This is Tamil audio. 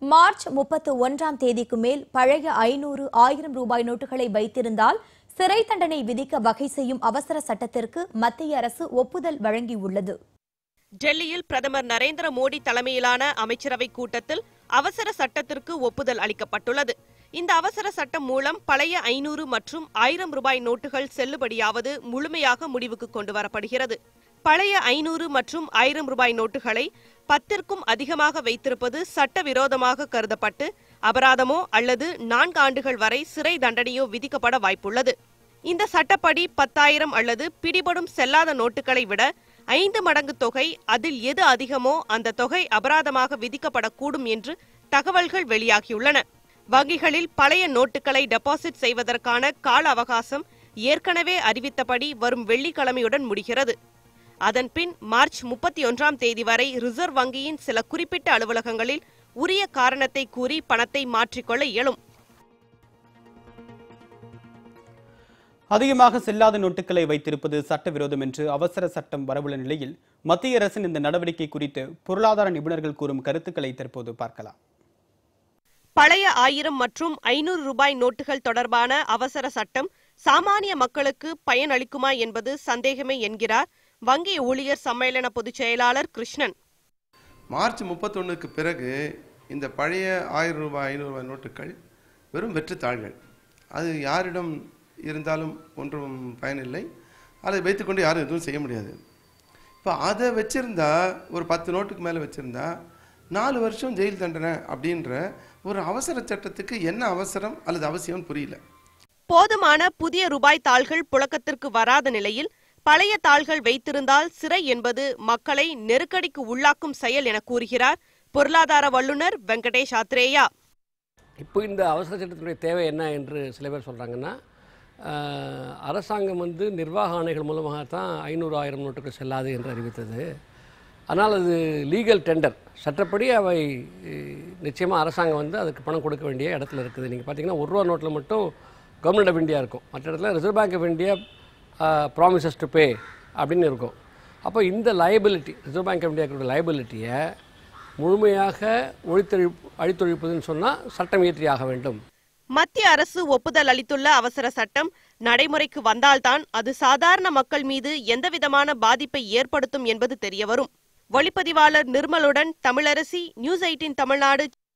மார்ச் முப்பத்து ஒன்றாம் தேதிக்கு மேல் பழைய ஐநூறு ஆயிரம் ரூபாய் நோட்டுகளை வைத்திருந்தால் சிறை தண்டனை விதிக்க வகை செய்யும் அவசர சட்டத்திற்கு மத்திய அரசு ஒப்புதல் வழங்கியுள்ளது டெல்லியில் பிரதமர் நரேந்திர மோடி தலைமையிலான அமைச்சரவை கூட்டத்தில் அவசர சட்டத்திற்கு ஒப்புதல் அளிக்கப்பட்டுள்ளது இந்த அவசர சட்டம் மூலம் பழைய ஐநூறு மற்றும் ஆயிரம் ரூபாய் நோட்டுகள் செல்லுபடியாவது முழுமையாக முடிவுக்கு கொண்டு வரப்படுகிறது பழைய ஐநூறு மற்றும் ஆயிரம் ரூபாய் நோட்டுகளை பத்திற்கும் அதிகமாக வைத்திருப்பது சட்டவிரோதமாக கருதப்பட்டு அபராதமோ அல்லது நான்கு ஆண்டுகள் வரை சிறை தண்டனையோ விதிக்கப்பட வாய்ப்புள்ளது இந்த சட்டப்படி பத்தாயிரம் அல்லது பிடிபடும் செல்லாத நோட்டுகளை விட ஐந்து மடங்கு தொகை அதில் எது அதிகமோ அந்த தொகை அபராதமாக விதிக்கப்படக்கூடும் என்று தகவல்கள் வெளியாகியுள்ளன வங்கிகளில் பழைய நோட்டுகளை டெபாசிட் செய்வதற்கான கால அவகாசம் ஏற்கனவே அறிவித்தபடி வரும் வெள்ளிக்கிழமையுடன் முடிகிறது அதன்பின் மார்ச் முப்பத்தி ஒன்றாம் தேதி வரை ரிசர்வ் வங்கியின் சில குறிப்பிட்ட அலுவலகங்களில் உரிய காரணத்தை கூறி பணத்தை மாற்றிக்கொள்ள இயலும் அதிகமாக செல்லாத நோட்டுகளை வைத்திருப்பது சட்டவிரோதம் என்று அவசர சட்டம் வரவுள்ள நிலையில் மத்திய அரசின் இந்த நடவடிக்கை குறித்து பொருளாதார நிபுணர்கள் கூறும் கருத்துக்களை தற்போது பார்க்கலாம் பழைய ஆயிரம் மற்றும் ஐநூறு ரூபாய் நோட்டுகள் தொடர்பான அவசர சட்டம் சாமானிய மக்களுக்கு பயனளிக்குமா என்பது சந்தேகமே என்கிறார் வங்கி ஊழியர் சம்மேளன பொதுச் செயலாளர் கிருஷ்ணன் மார்ச் முப்பத்தொன்னுக்கு பிறகு இந்த பழைய ஆயிரம் ரூபாய் ஐநூறு ரூபாய் நோட்டுகள் வெறும் வெற்றுத்தாள்கள் அது யாரிடம் இருந்தாலும் ஒன்றும் பயனில்லை அதை வைத்துக்கொண்டு யாரும் எதுவும் செய்ய முடியாது இப்போ அதை வச்சுருந்தா ஒரு பத்து நோட்டுக்கு மேலே வச்சுருந்தா நாலு வருஷம் ஜெயில் தண்டனை அப்படின்ற ஒரு அவசர சட்டத்துக்கு என்ன அவசரம் அல்லது அவசியம்னு புரியல போதுமான புதிய ரூபாய் தாள்கள் புழக்கத்திற்கு வராத நிலையில் பழைய தாள்கள் வைத்திருந்தால் சிறை என்பது மக்களை நெருக்கடிக்கு உள்ளாக்கும் செயல் என கூறுகிறார் பொருளாதார வல்லுநர் வெங்கடேஷ் ஆத்ரேயா இப்போ இந்த அவசர சட்டத்தினுடைய தேவை என்ன என்று சில பேர் சொல்கிறாங்கன்னா அரசாங்கம் வந்து நிர்வாக ஆணைகள் மூலமாக தான் ஐநூறு ஆயிரம் நோட்டுகள் செல்லாது என்று அறிவித்தது ஆனால் அது லீகல் டெண்டர் சட்டப்படி அவை நிச்சயமாக அரசாங்கம் வந்து அதுக்கு பணம் கொடுக்க வேண்டிய இடத்துல இருக்குது நீங்கள் பார்த்தீங்கன்னா ஒரு ரூபா நோட்டில் மட்டும் கவர்மெண்ட் ஆஃப் இந்தியா இருக்கும் மற்ற இடத்துல Reserve Bank of India promises to pay அப்படின்னு இருக்கும் அப்போ இந்த லயபிலிட்டி ரிசர்வ் பேங்க் ஆஃப் இந்தியாவுடைய லயபிலிட்டியை முழுமையாக ஒழித்தொழிப்பு அழித்தொழிப்பதுன்னு சொன்னால் சட்டம் இயற்றியாக வேண்டும் மத்திய அரசு ஒப்புதல் அளித்துள்ள அவசர சட்டம் நடைமுறைக்கு வந்தால்தான் அது சாதாரண மக்கள் மீது எந்தவிதமான பாதிப்பை ஏற்படுத்தும் என்பது தெரியவரும் ஒளிப்பதிவாளர் நிர்மலுடன் தமிழரசி நியூஸ் எயிட்டின் தமிழ்நாடு